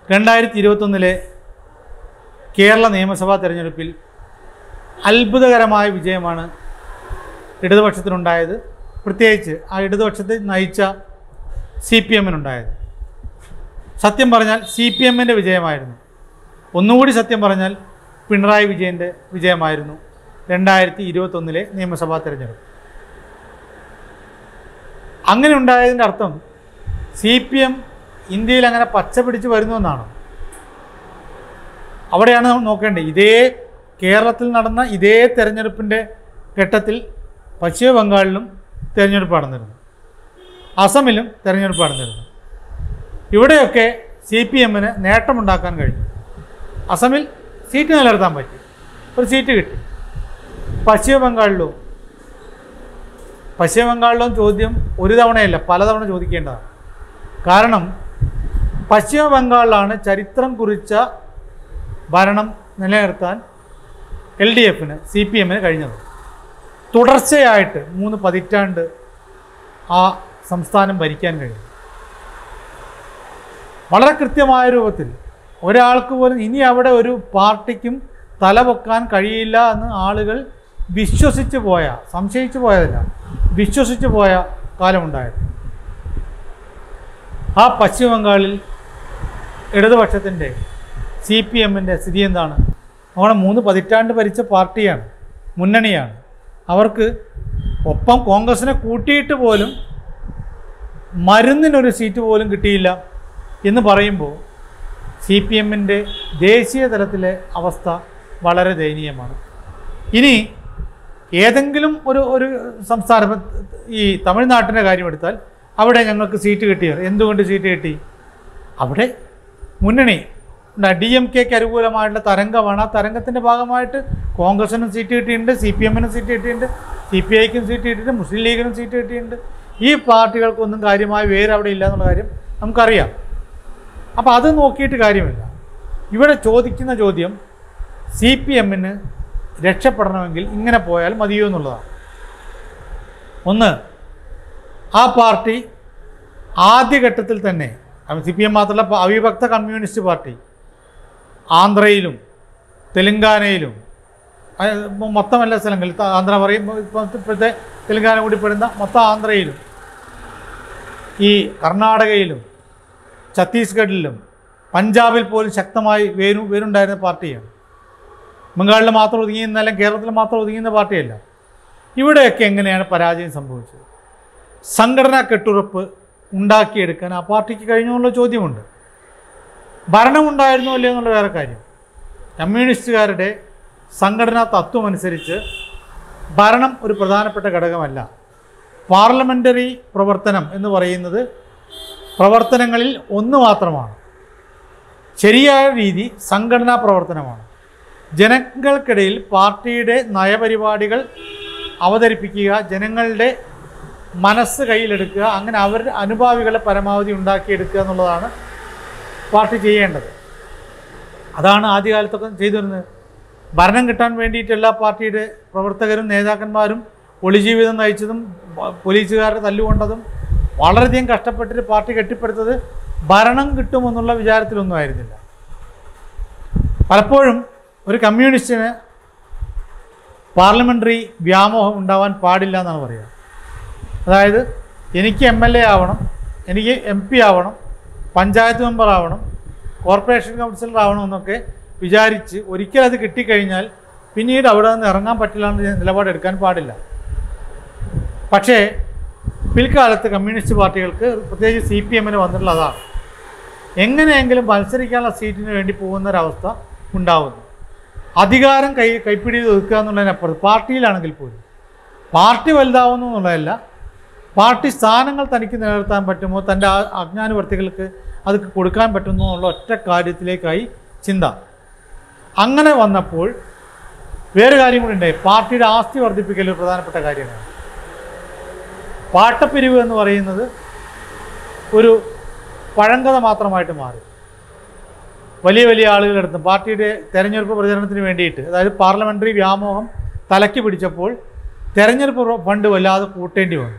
രണ്ടായിരത്തി ഇരുപത്തൊന്നിലെ കേരള നിയമസഭാ തെരഞ്ഞെടുപ്പിൽ അത്ഭുതകരമായ വിജയമാണ് ഇടതുപക്ഷത്തിനുണ്ടായത് പ്രത്യേകിച്ച് ആ ഇടതുപക്ഷത്തെ നയിച്ച സി പി എമ്മിനുണ്ടായത് സത്യം പറഞ്ഞാൽ സി പി എമ്മിൻ്റെ വിജയമായിരുന്നു ഒന്നുകൂടി സത്യം പറഞ്ഞാൽ പിണറായി വിജയൻ്റെ വിജയമായിരുന്നു രണ്ടായിരത്തി ഇരുപത്തൊന്നിലെ നിയമസഭാ തെരഞ്ഞെടുപ്പ് അങ്ങനെ ഉണ്ടായതിൻ്റെ അർത്ഥം സി പി എം ഇന്ത്യയിൽ അങ്ങനെ പച്ച പിടിച്ച് വരുന്നു എന്നാണ് അവിടെയാണ് നമ്മൾ നോക്കേണ്ടത് ഇതേ കേരളത്തിൽ നടന്ന ഇതേ തെരഞ്ഞെടുപ്പിൻ്റെ ഘട്ടത്തിൽ പശ്ചിമ ബംഗാളിലും തിരഞ്ഞെടുപ്പ് നടന്നിരുന്നു അസമിലും തിരഞ്ഞെടുപ്പ് നടന്നിരുന്നു ഇവിടെയൊക്കെ സി പി എമ്മിന് നേട്ടമുണ്ടാക്കാൻ കഴിഞ്ഞു അസമിൽ സീറ്റ് നിലനിർത്താൻ പറ്റി ഒരു സീറ്റ് കിട്ടി പശ്ചിമ ബംഗാളിലോ പശ്ചിമ ബംഗാളിലും ചോദ്യം ഒരു തവണയല്ല പലതവണ ചോദിക്കേണ്ടതാണ് കാരണം പശ്ചിമ ബംഗാളിലാണ് ചരിത്രം കുറിച്ച ഭരണം നിലനിർത്താൻ എൽ ഡി എഫിന് സി പി എമ്മിന് കഴിഞ്ഞത് തുടർച്ചയായിട്ട് മൂന്ന് പതിറ്റാണ്ട് ആ സംസ്ഥാനം ഭരിക്കാൻ കഴിയും വളരെ കൃത്യമായ രൂപത്തിൽ ഒരാൾക്ക് പോലും ഇനി അവിടെ ഒരു പാർട്ടിക്കും തലപൊക്കാൻ കഴിയില്ല എന്ന് ആളുകൾ വിശ്വസിച്ച് പോയ സംശയിച്ചു പോയതല്ല വിശ്വസിച്ച് പോയ കാലമുണ്ടായിരുന്നു ആ പശ്ചിമ ബംഗാളിൽ ഇടതുപക്ഷത്തിൻ്റെ സി പി എമ്മിൻ്റെ സ്ഥിതി എന്താണ് നമ്മുടെ മൂന്ന് പതിറ്റാണ്ട് ഭരിച്ച പാർട്ടിയാണ് മുന്നണിയാണ് അവർക്ക് ഒപ്പം കോൺഗ്രസിനെ കൂട്ടിയിട്ട് പോലും മരുന്നിനൊരു സീറ്റ് പോലും കിട്ടിയില്ല എന്ന് പറയുമ്പോൾ സി പി എമ്മിൻ്റെ ദേശീയ തലത്തിലെ അവസ്ഥ വളരെ ദയനീയമാണ് ഇനി ഏതെങ്കിലും ഒരു ഒരു സംസ്ഥാനം ഇപ്പം ഈ തമിഴ്നാട്ടിൻ്റെ കാര്യമെടുത്താൽ അവിടെ ഞങ്ങൾക്ക് സീറ്റ് കിട്ടിയത് എന്തുകൊണ്ട് സീറ്റ് കിട്ടി അവിടെ മുന്നണി ഡി എം കെക്ക് അനുകൂലമായിട്ടുള്ള തരംഗമാണ് ആ തരംഗത്തിൻ്റെ ഭാഗമായിട്ട് കോൺഗ്രസിനും സീറ്റ് കിട്ടിയിട്ടുണ്ട് സി പി എമ്മിനും സീറ്റ് കിട്ടിയിട്ടുണ്ട് സി പി ഐക്കും സീറ്റ് കിട്ടിയിട്ടുണ്ട് മുസ്ലിം ലീഗിനും സീറ്റ് കിട്ടിയിട്ടുണ്ട് ഈ പാർട്ടികൾക്കൊന്നും കാര്യമായ വേര് അവിടെ ഇല്ല എന്നുള്ള കാര്യം നമുക്കറിയാം അപ്പോൾ അത് നോക്കിയിട്ട് കാര്യമില്ല ഇവിടെ ചോദിക്കുന്ന ചോദ്യം സി പി എമ്മിന് രക്ഷപ്പെടണമെങ്കിൽ ഇങ്ങനെ പോയാൽ മതിയോ എന്നുള്ളതാണ് ഒന്ന് ആ പാർട്ടി ആദ്യഘട്ടത്തിൽ തന്നെ സി പി എം മാത്രമല്ല പ- അവിഭക്ത കമ്മ്യൂണിസ്റ്റ് പാർട്ടി ആന്ധ്രയിലും തെലുങ്കാനയിലും അത് മൊത്തം എല്ലാ സ്ഥലങ്ങളിൽ ത- ആന്ധ്ര പറയുമ്പോൾ ഇപ്പോഴത്തെ ഇപ്പോഴത്തെ തെലുങ്കാന കൂടി പെടുന്ന മൊത്തം ആന്ധ്രയിലും ഈ കർണാടകയിലും ഛത്തീസ്ഗഡിലും പഞ്ചാബിൽ പോലും ശക്തമായി വേരു വേരുണ്ടായിരുന്ന പാർട്ടിയാണ് ബംഗാളിൽ മാത്രം ഒതുങ്ങിയെന്ന അല്ലെങ്കിൽ കേരളത്തിൽ മാത്രം ഒതുങ്ങിയുന്ന പാർട്ടിയല്ല ഇവിടെയൊക്കെ എങ്ങനെയാണ് പരാജയം സംഭവിച്ചത് സംഘടനാ കെട്ടുറപ്പ് ഉണ്ടാക്കിയെടുക്കാൻ ആ പാർട്ടിക്ക് കഴിഞ്ഞു എന്നുള്ള ചോദ്യമുണ്ട് ഭരണമുണ്ടായിരുന്നോ അല്ലയോ എന്നുള്ള വേറെ കാര്യം കമ്മ്യൂണിസ്റ്റുകാരുടെ സംഘടനാ തത്വം അനുസരിച്ച് ഭരണം ഒരു പ്രധാനപ്പെട്ട ഘടകമല്ല പാർലമെൻ്ററി പ്രവർത്തനം എന്ന് പറയുന്നത് പ്രവർത്തനങ്ങളിൽ ഒന്ന് മാത്രമാണ് ശരിയായ രീതി സംഘടനാ പ്രവർത്തനമാണ് ജനങ്ങൾക്കിടയിൽ പാർട്ടിയുടെ നയപരിപാടികൾ അവതരിപ്പിക്കുക ജനങ്ങളുടെ മനസ്സ് കയ്യിലെടുക്കുക അങ്ങനെ അവരുടെ അനുഭാവികളെ പരമാവധി ഉണ്ടാക്കിയെടുക്കുക എന്നുള്ളതാണ് പാർട്ടി ചെയ്യേണ്ടത് അതാണ് ആദ്യകാലത്തൊക്കെ ചെയ്തിരുന്നത് ഭരണം കിട്ടാൻ വേണ്ടിയിട്ടല്ല പാർട്ടിയുടെ പ്രവർത്തകരും നേതാക്കന്മാരും ഒളിജീവിതം നയിച്ചതും പ- പോലീസുകാരെ തല്ലുകൊണ്ടതും വളരെയധികം കഷ്ടപ്പെട്ടിട്ട് പാർട്ടി കെട്ടിപ്പടുത്തത് ഭരണം കിട്ടുമെന്നുള്ള വിചാരത്തിലൊന്നും ആയിരുന്നില്ല പലപ്പോഴും ഒരു കമ്മ്യൂണിസ്റ്റിന് പാർലമെൻ്ററി വ്യാമോഹം ഉണ്ടാവാൻ പാടില്ല എന്നാണ് പറയുക അതായത് എനിക്ക് എം എൽ എ ആവണം എനിക്ക് എം പി ആവണം പഞ്ചായത്ത് മെമ്പർ ആവണം കോർപ്പറേഷൻ കൗൺസിലർ ആവണം എന്നൊക്കെ വിചാരിച്ച് ഒരിക്കൽ അത് കിട്ടിക്കഴിഞ്ഞാൽ പിന്നീട് അവിടെ നിന്ന് ഇറങ്ങാൻ പറ്റില്ല എന്ന നിലപാടെടുക്കാൻ പാടില്ല പക്ഷേ പിൽക്കാലത്ത് കമ്മ്യൂണിസ്റ്റ് പാർട്ടികൾക്ക് പ്രത്യേകിച്ച് സി പി എമ്മിന് വന്നിട്ടുള്ള അതാണ് എങ്ങനെയെങ്കിലും മത്സരിക്കാനുള്ള സീറ്റിന് വേണ്ടി പോകുന്ന ഒരവസ്ഥ ഉണ്ടാവുന്നു അധികാരം കൈ കൈപ്പിടിയിൽ ഒതുക്കുക എന്നുള്ളതിനപ്പുറത്ത് പാർട്ടിയിലാണെങ്കിൽ പോലും പാർട്ടി വലുതാവുന്നു എന്നുള്ളതല്ല പാർട്ടി സ്ഥാനങ്ങൾ തനിക്ക് നിലനിർത്താൻ പറ്റുമോ തൻ്റെ ആ അജ്ഞാനുവർത്തികൾക്ക് അത് കൊടുക്കാൻ പറ്റുമോ എന്നുള്ള ഒറ്റ കാര്യത്തിലേക്കായി ചിന്ത അങ്ങനെ വന്നപ്പോൾ വേറെ കാര്യം കൂടി ഉണ്ടായി പാർട്ടിയുടെ ആസ്തി വർദ്ധിപ്പിക്കൽ ഒരു പ്രധാനപ്പെട്ട കാര്യമാണ് പാട്ടപ്പിരിവ് എന്ന് പറയുന്നത് ഒരു പഴങ്കഥ മാത്രമായിട്ട് മാറി വലിയ വലിയ ആളുകളെടുത്ത് പാർട്ടിയുടെ തെരഞ്ഞെടുപ്പ് പ്രചരണത്തിന് വേണ്ടിയിട്ട് അതായത് പാർലമെൻ്ററി വ്യാമോഹം തലയ്ക്ക് പിടിച്ചപ്പോൾ തെരഞ്ഞെടുപ്പ് പ്ര- ഫണ്ട് വല്ലാതെ കൂട്ടേണ്ടി വന്നു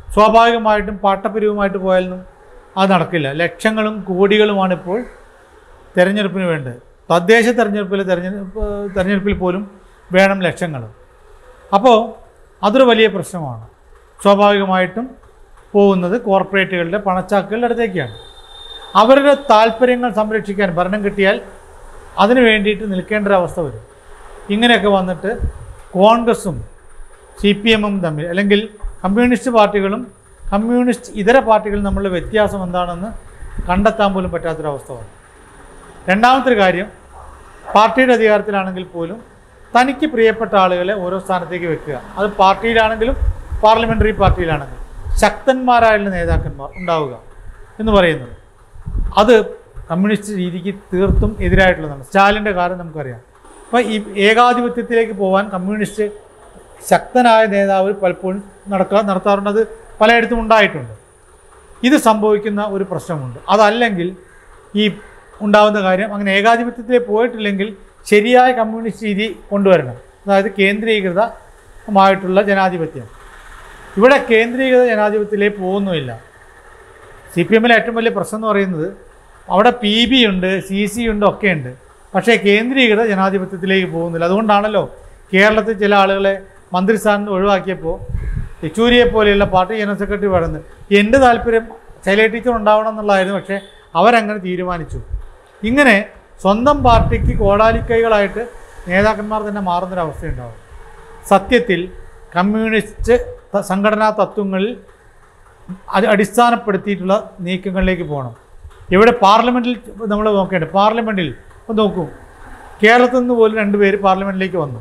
സ്വാഭാവികമായിട്ടും പാട്ടപ്പിരിവുമായിട്ട് പോയാലൊന്നും അത് നടക്കില്ല ലക്ഷങ്ങളും കോടികളുമാണ് ഇപ്പോൾ തിരഞ്ഞെടുപ്പിന് വേണ്ടി തദ്ദേശ തെരഞ്ഞെടുപ്പിൽ തെരഞ്ഞെടുപ്പ് തെരഞ്ഞെടുപ്പിൽ പോലും വേണം ലക്ഷങ്ങൾ അപ്പോൾ അതൊരു വലിയ പ്രശ്നമാണ് സ്വാഭാവികമായിട്ടും പോകുന്നത് കോർപ്പറേറ്റുകളുടെ പണച്ചാക്കുകളുടെ അടുത്തേക്കാണ് അവരുടെ താല്പര്യങ്ങൾ സംരക്ഷിക്കാൻ ഭരണം കിട്ടിയാൽ അതിന് വേണ്ടിയിട്ട് നിൽക്കേണ്ട ഒരു അവസ്ഥ വരും ഇങ്ങനെയൊക്കെ വന്നിട്ട് കോൺഗ്രസും സി പി എമ്മും തമ്മിൽ അല്ലെങ്കിൽ കമ്മ്യൂണിസ്റ്റ് പാർട്ടികളും കമ്മ്യൂണിസ്റ്റ് ഇതര പാർട്ടികളും തമ്മിലുള്ള വ്യത്യാസം എന്താണെന്ന് കണ്ടെത്താൻ പോലും പറ്റാത്തൊരവസ്ഥ വന്നു രണ്ടാമത്തെ ഒരു കാര്യം പാർട്ടിയുടെ അധികാരത്തിലാണെങ്കിൽ പോലും തനിക്ക് പ്രിയപ്പെട്ട ആളുകളെ ഓരോ സ്ഥാനത്തേക്ക് വെക്കുക അത് പാർട്ടിയിലാണെങ്കിലും പാർലമെൻ്ററി പാർട്ടിയിലാണെങ്കിലും ശക്തന്മാരായുള്ള നേതാക്കന്മാർ ഉണ്ടാവുക എന്ന് പറയുന്നത് അത് കമ്മ്യൂണിസ്റ്റ് രീതിക്ക് തീർത്തും എതിരായിട്ടുള്ളതാണ് സ്റ്റാലിൻ്റെ കാര്യം നമുക്കറിയാം അപ്പോൾ ഈ ഏകാധിപത്യത്തിലേക്ക് പോകാൻ കമ്മ്യൂണിസ്റ്റ് ശക്തനായ നേതാവ് പലപ്പോഴും നടക്കാ നടത്താറുണ്ട് അത് പലയിടത്തും ഉണ്ടായിട്ടുണ്ട് ഇത് സംഭവിക്കുന്ന ഒരു പ്രശ്നമുണ്ട് അതല്ലെങ്കിൽ ഈ ഉണ്ടാകുന്ന കാര്യം അങ്ങനെ ഏകാധിപത്യത്തിലേക്ക് പോയിട്ടില്ലെങ്കിൽ ശരിയായ കമ്മ്യൂണിസ്റ്റ് രീതി കൊണ്ടുവരണം അതായത് കേന്ദ്രീകൃതമായിട്ടുള്ള ജനാധിപത്യം ഇവിടെ കേന്ദ്രീകൃത ജനാധിപത്യത്തിലേക്ക് പോകുന്നുമില്ല സി പി എമ്മിലെ ഏറ്റവും വലിയ പ്രശ്നം എന്ന് പറയുന്നത് അവിടെ പി ബി ഉണ്ട് സി സി ഉണ്ട് ഒക്കെ ഉണ്ട് പക്ഷേ കേന്ദ്രീകൃത ജനാധിപത്യത്തിലേക്ക് പോകുന്നില്ല അതുകൊണ്ടാണല്ലോ കേരളത്തിൽ ചില ആളുകളെ മന്ത്രിസ്ഥാനം നിന്ന് ഒഴിവാക്കിയപ്പോൾ യെച്ചൂരിയെ പോലെയുള്ള പാർട്ടി ജനറൽ സെക്രട്ടറി പറയുന്നത് എൻ്റെ താല്പര്യം ശൈല ടീച്ചർ ഉണ്ടാവണം എന്നുള്ളതായിരുന്നു പക്ഷേ അവരങ്ങനെ തീരുമാനിച്ചു ഇങ്ങനെ സ്വന്തം പാർട്ടിക്ക് കോടാലിക്കൈകളായിട്ട് നേതാക്കന്മാർ തന്നെ മാറുന്നൊരവസ്ഥയുണ്ടാവും സത്യത്തിൽ കമ്മ്യൂണിസ്റ്റ് ത- സംഘടനാ തത്വങ്ങളിൽ അത് അടിസ്ഥാനപ്പെടുത്തിയിട്ടുള്ള നീക്കങ്ങളിലേക്ക് പോകണം ഇവിടെ പാർലമെൻറ്റിൽ നമ്മൾ നോക്കേണ്ടത് പാർലമെൻറ്റിൽ ഇപ്പോൾ നോക്കൂ കേരളത്തിൽ നിന്ന് പോലും രണ്ടുപേര് പാർലമെൻറ്റിലേക്ക് വന്നു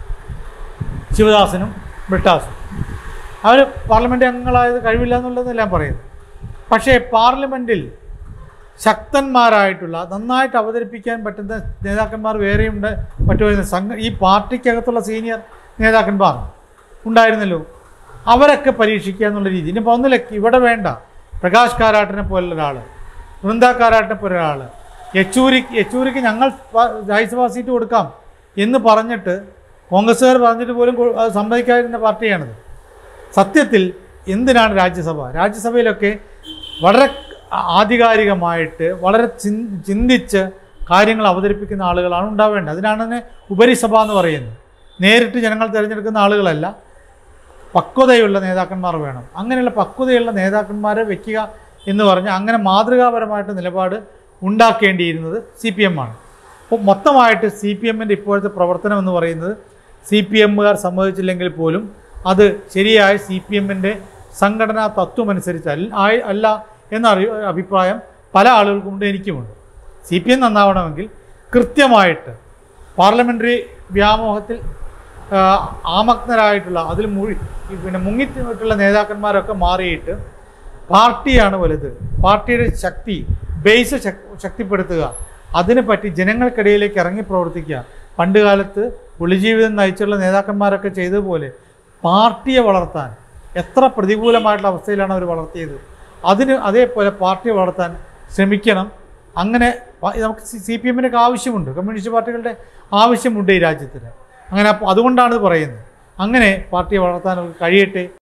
ശിവദാസനും ബ്രിട്ടാസും അവർ പാർലമെൻറ്റ് അംഗങ്ങളായത് കഴിവില്ല എന്നുള്ളതെല്ലാം പറയുന്നു പക്ഷേ പാർലമെൻറ്റിൽ ശക്തന്മാരായിട്ടുള്ള നന്നായിട്ട് അവതരിപ്പിക്കാൻ പറ്റുന്ന നേതാക്കന്മാർ വേറെയുണ്ട് മറ്റു സംഘ ഈ പാർട്ടിക്കകത്തുള്ള സീനിയർ നേതാക്കന്മാർ ഉണ്ടായിരുന്നല്ലോ അവരൊക്കെ പരീക്ഷിക്കുക എന്നുള്ള രീതി ഇനിയിപ്പോൾ ഒന്നുമില്ല ഇവിടെ വേണ്ട പ്രകാശ് കാരാട്ടിനെ പോലുള്ള ഒരാൾ വൃന്ദ കാരാട്ടിനെ പോലെ ഒരാൾ യെച്ചൂരി യെച്ചൂരിക്ക് ഞങ്ങൾ പ- രാജ്യസഭാ സീറ്റ് കൊടുക്കാം എന്ന് പറഞ്ഞിട്ട് കോൺഗ്രസ്സുകാർ പറഞ്ഞിട്ട് പോലും കൊ- അത് സമ്മതിക്കാതിരുന്ന പാർട്ടിയാണിത് സത്യത്തിൽ എന്തിനാണ് രാജ്യസഭ രാജ്യസഭയിലൊക്കെ വളരെ ആധികാരികമായിട്ട് വളരെ ചിൻ- ചിന്തിച്ച് കാര്യങ്ങൾ അവതരിപ്പിക്കുന്ന ആളുകളാണ് ഉണ്ടാവേണ്ടത് അതിനാണ് തന്നെ ഉപരിസഭ എന്ന് പറയുന്നത് നേരിട്ട് ജനങ്ങൾ തിരഞ്ഞെടുക്കുന്ന ആളുകളല്ല പക്വതയുള്ള നേതാക്കന്മാർ വേണം അങ്ങനെയുള്ള പക്വതയുള്ള നേതാക്കന്മാരെ വെക്കുക എന്ന് പറഞ്ഞ് അങ്ങനെ മാതൃകാപരമായിട്ട് നിലപാട് ഉണ്ടാക്കേണ്ടിയിരുന്നത് സി പി എം ആണ് അപ്പോൾ മൊത്തമായിട്ട് സി പി എമ്മിൻ്റെ ഇപ്പോഴത്തെ പ്രവർത്തനം എന്ന് പറയുന്നത് സി പി എമ്മുകാർ സമ്മതിച്ചില്ലെങ്കിൽ പോലും അത് ശരിയായ സി പി എമ്മിൻ്റെ സംഘടനാ തത്വം അനുസരിച്ച് അല്ല ആയി- അല്ല എന്ന അറി അഭിപ്രായം പല ആളുകൾക്കുമുണ്ട് എനിക്കുമുണ്ട് സി പി എം നന്നാവണമെങ്കിൽ കൃത്യമായിട്ട് പാർലമെൻ്ററി വ്യാമോഹത്തിൽ ആ, ആമഗ്നരായിട്ടുള്ള അതിൽ മുഴി പിന്നെ മുങ്ങിയിട്ടുള്ള നേതാക്കന്മാരൊക്കെ മാറിയിട്ട് പാർട്ടിയാണ് വലുത് പാർട്ടിയുടെ ശക്തി ബേസ് ശക്- ശക്തിപ്പെടുത്തുക അതിനെ പറ്റി ജനങ്ങൾക്കിടയിലേക്ക് ഇറങ്ങി പ്രവർത്തിക്കുക പണ്ട് കാലത്ത് ഒളിജീവിതം നയിച്ചുള്ള നേതാക്കന്മാരൊക്കെ ചെയ്തതുപോലെ പാർട്ടിയെ വളർത്താൻ എത്ര പ്രതികൂലമായിട്ടുള്ള അവസ്ഥയിലാണ് അവർ വളർത്തിയത് അതിന് അതേപോലെ പാർട്ടിയെ വളർത്താൻ ശ്രമിക്കണം അങ്ങനെ പ- നമുക്ക് സി പി എമ്മിനൊക്കെ ആവശ്യമുണ്ട് കമ്മ്യൂണിസ്റ്റ് പാർട്ടികളുടെ ആവശ്യമുണ്ട് ഈ രാജ്യത്തിന് അങ്ങനെ അപ്പോൾ അതുകൊണ്ടാണ് ഇത് പറയുന്നത് അങ്ങനെ പാർട്ടിയെ വളർത്താൻ അവർക്ക് കഴിയട്ടെ